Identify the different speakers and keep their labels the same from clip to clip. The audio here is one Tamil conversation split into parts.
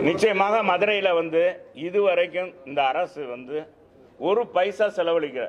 Speaker 1: நிச்சயமாக மதுரையில் வந்து இதுவரைக்கும் இந்த அரசு வந்து ஒரு பைசா செலவழிக்கிற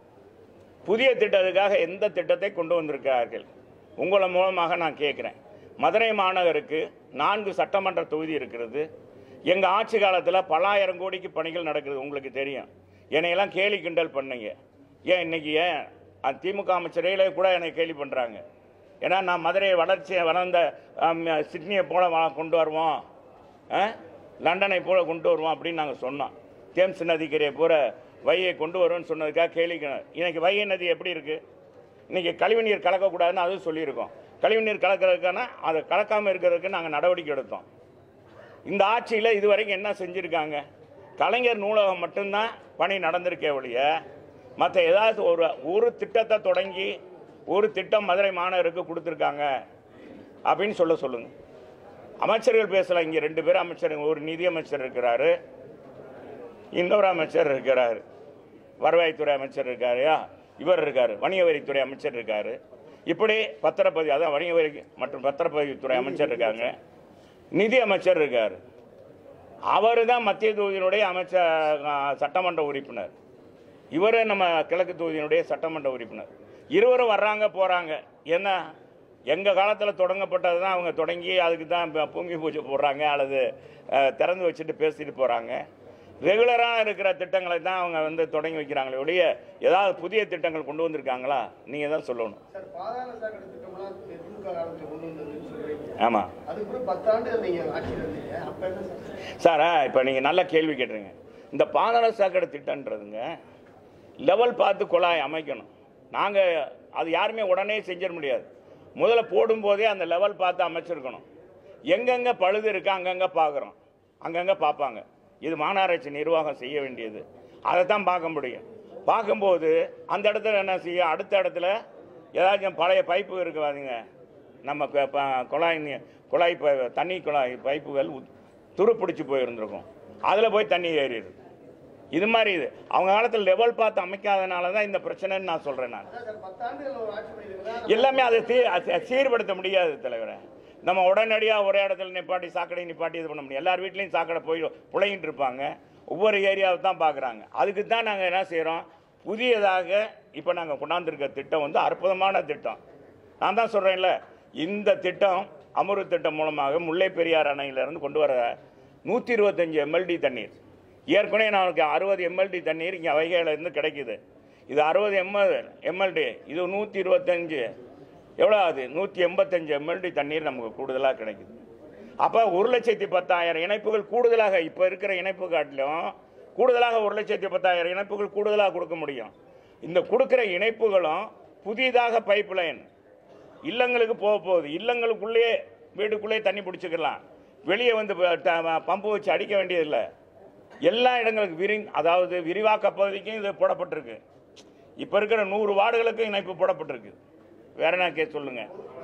Speaker 1: புதிய திட்டத்துக்காக எந்த திட்டத்தை கொண்டு வந்திருக்கிறார்கள் உங்களை மூலமாக நான் கேட்குறேன் மதுரை மாநகருக்கு நான்கு சட்டமன்ற தொகுதி இருக்கிறது எங்கள் ஆட்சி காலத்தில் பலாயிரம் கோடிக்கு பணிகள் நடக்குது உங்களுக்கு தெரியும் என்னையெல்லாம் கேலி கிண்டல் பண்ணீங்க ஏன் இன்னைக்கு ஏன் அஹ், திமுக அமைச்சரையில கூட என்னை கேலி பண்ணுறாங்க ஏன்னா நான் மதுரை வளர்ச்சியை வளர்ந்த அம், சிட்னியை போல வ- கொண்டு வருவோம் ஆ? லண்டனை போல கொண்டு வருவோம் அப்படின்னு நாங்கள் சொன்னோம் தேம்ஸ் நதிக்கரையை பூர வையை கொண்டு வருவோம்னு சொன்னதுக்காக கேள்விக்கு இன்னைக்கு வைகை நதி எப்படி இருக்குது இன்னைக்கு கழிவுநீர் கலக்கக்கூடாதுன்னு அதுவும் சொல்லியிருக்கோம் கழிவுநீர் கலக்கிறதுக்கான அதை கலக்காமல் இருக்கிறதுக்கு நாங்கள் நடவடிக்கை எடுத்தோம் இந்த ஆட்சியில் இதுவரைக்கும் என்ன செஞ்சுருக்காங்க கலைஞர் நூலகம் மட்டும்தான் பணி நடந்திருக்கே ஒழிய மற்ற ஏதாவது ஒரு ஒரு திட்டத்தை தொடங்கி ஒரு திட்டம் மதுரை மாநகருக்கு கொடுத்துருக்காங்க அப்படின்னு சொல்ல சொல்லுங்கள் அமைச்சர்கள் பேசலாம் இங்கே ரெண்டு பேரும் அமைச்சர் ஒரு நிதி அமைச்சர் இருக்கிறாரு இன்னொரு அமைச்சர் இருக்கிறாரு வருவாய்த்துறை அமைச்சர் இருக்காருயா இவர் இருக்காரு வணிக வரித்துறை அமைச்சர் இருக்காரு இப்படி பத்திரப்பதிவு அதான் வணிக வரி மற்றும் பத்திரப்பதிவுத்துறை அமைச்சர் இருக்காங்க நிதி அமைச்சர் இருக்காரு அவர் தான் மத்திய தொகுதியினுடைய அமைச்சர் ஆ, சட்டமன்ற உறுப்பினர் இவர் நம்ம கிழக்கு தொகுதியினுடைய சட்டமன்ற உறுப்பினர் இருவரும் வர்றாங்க போகிறாங்க என்ன எங்கள் காலத்தில் தொடங்கப்பட்டது தான் அவங்க தொடங்கி அதுக்கு தான் இப்ப பூமி பூஜை போடுறாங்க அல்லது அஹ், திறந்து வச்சுட்டு பேசிட்டு போகிறாங்க ரெகுலராக இருக்கிற திட்டங்களை தான் அவங்க வந்து தொடங்கி வைக்கிறாங்களே ஒழிய ஏதாவது புதிய திட்டங்கள் கொண்டு வந்திருக்காங்களா நீங்கள் தான் சொல்லணும்
Speaker 2: சார் பாதாள சாக்கடை திட்டம்லாம் திமுக காலத்தில் கொண்டு வந்ததுன்னு சொல்றீங்க
Speaker 1: ஆமாம்
Speaker 2: அதுக்கப்புறம் பத்தாண்டு நீங்க ஆட்சியில் இருந்தீங்க அப்ப என்ன சார்
Speaker 1: சார் இப்போ நீங்கள் நல்ல கேள்வி கேட்டுறீங்க இந்த பாதாள சாக்கடை திட்டன்றதுங்க லெவல் பார்த்து குழாய் அமைக்கணும் நாங்கள் அது யாருமே உடனே செஞ்சிட முடியாது முதல்ல போடும்போதே அந்த லெவல் பார்த்து அமைச்சிருக்கணும் எங்கெங்கே பழுது இருக்கா அங்கங்கே பார்க்குறோம் அங்கங்கே பார்ப்பாங்க இது மாநகராட்சி நிர்வாகம் செய்ய வேண்டியது அதை தான் பார்க்க முடியும் பார்க்கும்போது அந்த இடத்துல என்ன செய்ய அடுத்த இடத்துல ஏதாச்சும் பழைய பைப்பு இருக்கு பாருங்க நம்ம க- ப- குழாய் நீ- குழாய் ப- தண்ணி குழாய் பைப்புகள் உத்- துருப்பிடிச்சு போயிருந்திருக்கும் அதில் போய் தண்ணி ஏறிடுது இது மாதிரி இது அவங்க காலத்தில் லெவல் பார்த்து அமைக்காதனால தான் இந்த பிரச்சனைன்னு நான் சொல்கிறேன் நான்
Speaker 2: அதான் சார் பத்தாண்டுகள் ஒரு ஆட்சி பண்ணியிருந்தா
Speaker 1: எல்லாமே அதை சீ அதை சீர்படுத்த முடியாது தலைவரே நம்ம உடனடியாக ஒரே இடத்துல நிப்பாட்டி சாக்கடை நிப்பாட்டி இது பண்ண முடியும் எல்லார் வீட்லேயும் சாக்கடை போய் புழையிட்டு இருப்பாங்க ஒவ்வொரு ஏரியாவை தான் பார்க்குறாங்க அதுக்கு தான் நாங்கள் என்ன செய்கிறோம் புதியதாக இப்போ நாங்கள் கொண்டாந்துருக்க திட்டம் வந்து அற்புதமான திட்டம் நான் தான் சொல்கிறேன்ல இந்த திட்டம் அமர்வு திட்டம் மூலமாக முல்லை பெரியார் அணையிலிருந்து கொண்டு வர நூற்றி இருபத்தஞ்சி எம்எல்டி தண்ணீர் ஏற்கனவே நமக்கு அறுபது எம்எல்டி தண்ணீர் இங்கே வைகையிலேருந்து கிடைக்குது இது அறுபது எம்எல் எம்எல்டி இது நூற்றி இருபத்தஞ்சு எவ்வளோ ஆகுது நூற்றி எண்பத்தஞ்சு எம்எல்டி தண்ணீர் நமக்கு கூடுதலாக கிடைக்குது அப்போ ஒரு லட்சத்தி பத்தாயிரம் இணைப்புகள் கூடுதலாக இப்போ இருக்கிற இணைப்பு காட்டிலும் கூடுதலாக ஒரு லட்சத்தி பத்தாயிரம் இணைப்புகள் கூடுதலாக கொடுக்க முடியும் இந்த கொடுக்குற இணைப்புகளும் புதிதாக பைப் லைன் இல்லங்களுக்கு போக போகுது இல்லங்களுக்குள்ளேயே வீட்டுக்குள்ளேயே தண்ணி பிடிச்சிக்கலாம் வெளியே வந்து ப- ட- பம்பு வச்சு அடிக்க வேண்டியதில்லை எல்லா இடங்களுக்கு விரி அதாவது விரிவாக்க பகுதிக்கும் இது போடப்பட்டிருக்கு இப்போ இருக்கிற நூறு வார்டுகளுக்கும் இணைப்பு போடப்பட்டிருக்கு வேற என்ன கேஸ் சொல்லுங்க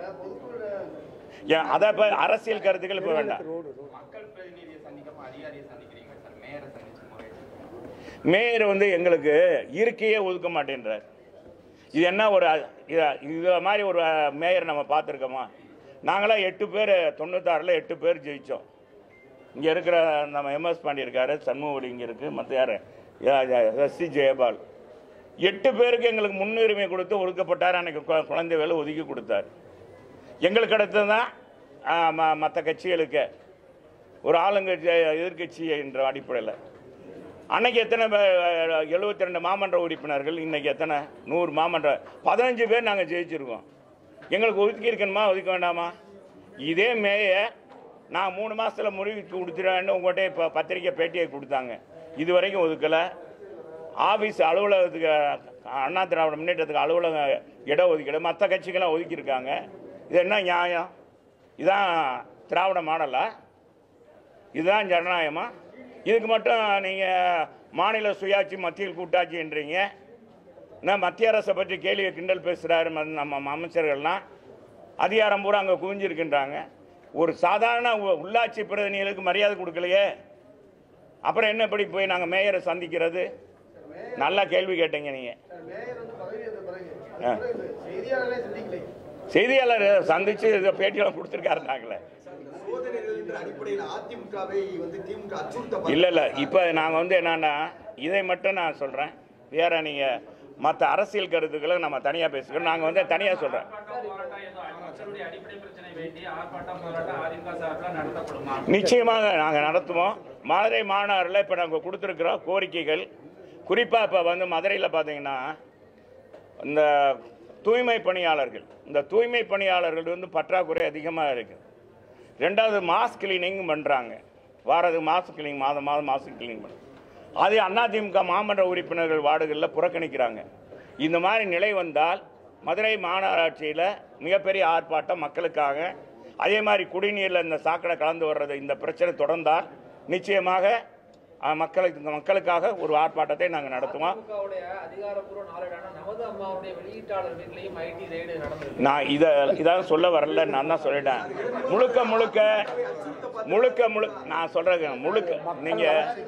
Speaker 1: ஏன் அதை இப்போ அரசியல் கருத்துக்கள் இப்போ வேண்டாம்
Speaker 3: மக்கள் பிரதிநிதியை சந்திக்காம அதிகாரியை சந்திக்கிறீங்க சார் மேயரை சந்திச்சு முறை
Speaker 1: மேயர் வந்து எங்களுக்கு இருக்கையே ஒதுக்க மாட்டேன்றார் இது என்ன ஒரு இத- இது மாதிரி ஒரு மேயர் நம்ம பார்த்துருக்கோமா நாங்களாம் எட்டு பேர் தொண்ணூத்தாறில் எட்டு பேர் ஜெயித்தோம் இங்கே இருக்கிற நம்ம எம்எஸ் பாண்டி இருக்காரு சண்முகவடி இங்கே இருக்குது மற்ற யார் எஸ் சி ஜெயபால் எட்டு பேருக்கு எங்களுக்கு முன்னுரிமை கொடுத்து ஒதுக்கப்பட்டார் அன்னைக்கு கு- குழந்தை வேலை ஒதுக்கி கொடுத்தார் எங்களுக்கு அடுத்து தான் மற்ற கட்சிகளுக்கு ஒரு ஆளுங்கட்சி எதிர்கட்சி என்ற அடிப்படையில் அன்னைக்கு எத்தனை எழுபத்தி ரெண்டு மாமன்ற உறுப்பினர்கள் இன்னைக்கு எத்தனை நூறு மாமன்ற பதினஞ்சு பேர் நாங்கள் ஜெயிச்சிருக்கோம் எங்களுக்கு ஒதுக்கி இருக்கணுமா ஒதுக்க வேண்டாமா இதே மேய நான் மூணு மாதத்தில் முடிவுக்கு கொடுத்துருவேன்னு உங்கள்கிட்ட இப்போ பத்திரிக்கை பேட்டியை கொடுத்தாங்க இது வரைக்கும் ஒதுக்கலை ஆஃபீஸ் அலுவலகத்துக்கு அண்ணா திராவிட முன்னேற்றத்துக்கு அலுவலக இட ஒதுக்கீடு மற்ற கட்சிக்கெல்லாம் ஒதுக்கியிருக்காங்க இது என்ன நியாயம் இதான் திராவிட மாடலா இதுதான் ஜனநாயகமா இதுக்கு மட்டும் நீங்கள் மாநில சுயாட்சி மத்தியில் கூட்டாட்சின்றீங்க நான் மத்திய அரசை பற்றி கேள்வி கிண்டல் பேசுகிறாரு நம்ம அமைச்சர்கள்லாம் அதிகாரம் பூரா அங்கே குவிஞ்சிருக்கின்றாங்க ஒரு சாதாரண உ- உள்ளாட்சி பிரதிநிதிகளுக்கு மரியாதை கொடுக்கலையே அப்புறம் என்ன இப்படி போய் நாங்கள் மேயரை சந்திக்கிறது நல்லா கேள்வி கேட்டீங்க நீங்கள்
Speaker 2: சார் மேயர் வந்து பதவி ஏற்ற பிறகு
Speaker 1: ஆ.
Speaker 2: அதுக்கப்புறம் இந்த செய்தியாளர்களே சந்திக்கலை
Speaker 1: செய்தியாளர் சந்தித்து இதை பேட்டியெல்லாம் கொடுத்துருக்காருனாங்களே
Speaker 2: சோதனைகள் இந்த
Speaker 4: என்கிற அடிப்படையில் அதிமுகவை வந்து திமுக அச்சுறுத்த
Speaker 1: இல்லை இல்லை இப்போ நாங்கள் வந்து என்னன்னா இதை மட்டும் நான் சொல்கிறேன் வேற நீங்கள் மற்ற அரசியல் கருத்துக்களை நம்ம தனியாக பேசுகிறோம் நாங்கள் வந்து தனியாக சொல்கிறேன்
Speaker 5: ஆர்ப்பாட்டம், போராட்டம் ஏதோ மக்களுடைய அடிப்படை பிரச்சனை வேண்டி ஆர்ப்பாட்டம் போராட்டம் அதிமுக சார்பில் நடத்தப்படுமா
Speaker 1: நிச்சயமாக நாங்கள் நடத்துவோம் மதுரை மாநகரில் இப்போ நாங்கள் கொடுத்துருக்குறோம் கோரிக்கைகள் குறிப்பாக இப்போ வந்து மதுரையில் பார்த்தீங்கன்னா இந்த தூய்மை பணியாளர்கள் இந்த தூய்மை பணியாளர்கள் வந்து பற்றாக்குறை அதிகமாக இருக்குது ரெண்டாவது மாஸ் கிளீனிங் பண்ணுறாங்க வாரத்துக்கு மாஸ் கிளீனிங் மாதம் மாதம் மாஸ் கிளீனிங் பண்ண அது அதிமுக மாமன்ற உறுப்பினர்கள் வார்டுகளில் புறக்கணிக்கிறாங்க இந்த மாதிரி நிலை வந்தால் மதுரை மாநகராட்சியில் மிகப்பெரிய ஆர்ப்பாட்டம் மக்களுக்காக அதே மாதிரி குடிநீரில் இந்த சாக்கடை கலந்து வர்றது இந்த பிரச்சனை தொடர்ந்தால் நிச்சயமாக அஹ், மக்களுக்கு மக்களுக்காக ஒரு ஆர்ப்பாட்டத்தை நாங்கள் நடத்துவோம்
Speaker 6: அதிமுகவுடைய அதிகாரப்பூர்வ நாளேடான நமது அம்மாவுடைய வெளியீட்டாளர் வீட்லயும் ஐடி ரெய்டு நடந்திருக்கு
Speaker 1: நான் இதை இதான் சொல்ல வரல நான் தான் சொல்லிட்டேன் முழுக்க முழுக்க முழுக்க முழுக்க நான் சொல்றேன் முழுக்க நீங்க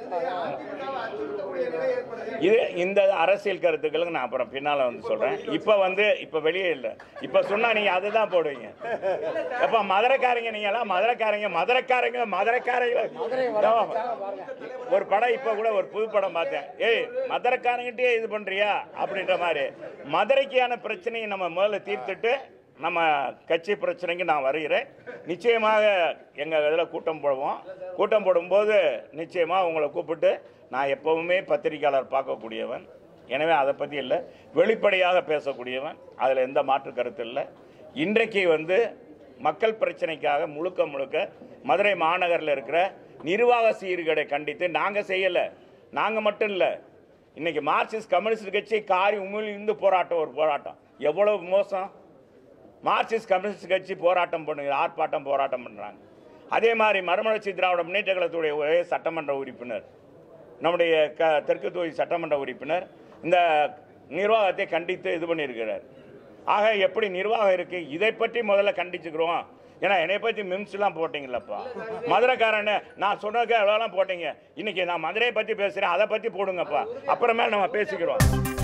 Speaker 1: இது இந்த அரசியல் கருத்துக்களுக்கு நான் அப்புறம் பின்னால வந்து சொல்றேன் இப்ப வந்து இப்ப வெளியே இல்லை இப்ப சொன்னா நீங்க அதை தான் போடுவீங்க எப்ப மதுரைக்காரங்க நீங்க எல்லாம் மதுரைக்காரங்க மதுரைக்காரங்க மதுரைக்காரங்க ஒரு படம் இப்ப கூட ஒரு புது படம் பார்த்தேன் ஏய் மதுரைக்காரங்கிட்டே இது பண்றியா அப்படின்ற மாதிரி மதுரைக்கான பிரச்சனையை நம்ம முதல்ல தீர்த்துட்டு நம்ம கட்சி பிரச்சனைக்கு நான் வருகிறேன் நிச்சயமாக எங்கள் இதில் கூட்டம் போடுவோம் கூட்டம் போடும்போது நிச்சயமாக உங்களை கூப்பிட்டு நான் எப்பவுமே பத்திரிக்கையாளர் பார்க்கக்கூடியவன் எனவே அதை பற்றி இல்லை வெளிப்படையாக பேசக்கூடியவன் அதில் எந்த மாற்று கருத்து இல்லை இன்றைக்கு வந்து மக்கள் பிரச்சனைக்காக முழுக்க முழுக்க மதுரை மாநகரில் இருக்கிற நிர்வாக சீர்கேடை கண்டித்து நாங்கள் செய்யலை நாங்கள் மட்டும் இல்லை இன்னைக்கு மார்க்சிஸ்ட் கம்யூனிஸ்ட் கட்சி காரி உமிழ்ந்து போராட்டம் ஒரு போராட்டம் எவ்வளவு மோசம் மார்க்சிஸ்ட் கம்யூனிஸ்ட் கட்சி போராட்டம் பண்ணுங்க ஆர்ப்பாட்டம் போராட்டம் பண்ணுறாங்க அதே மாதிரி மறுமலர்ச்சி திராவிட முன்னேற்ற கழகத்துடைய ஒரே சட்டமன்ற உறுப்பினர் நம்முடைய க தெற்கு தொகுதி சட்டமன்ற உறுப்பினர் இந்த நிர்வாகத்தை கண்டித்து இது பண்ணியிருக்கிறார் ஆக எப்படி நிர்வாகம் இருக்கு இதை பற்றி முதல்ல கண்டிச்சுக்கிறோம் ஏன்னா என்னை பற்றி மிம்ஸ்லாம் போட்டீங்களப்பா மதுரைக்காரன் நான் சொன்னதுக்கு எவ்வளோலாம் போட்டீங்க இன்னைக்கு நான் மதுரையை பற்றி பேசுகிறேன் அதை பற்றி போடுங்கப்பா அப்புறமேல நம்ம பேசிக்கிறோம்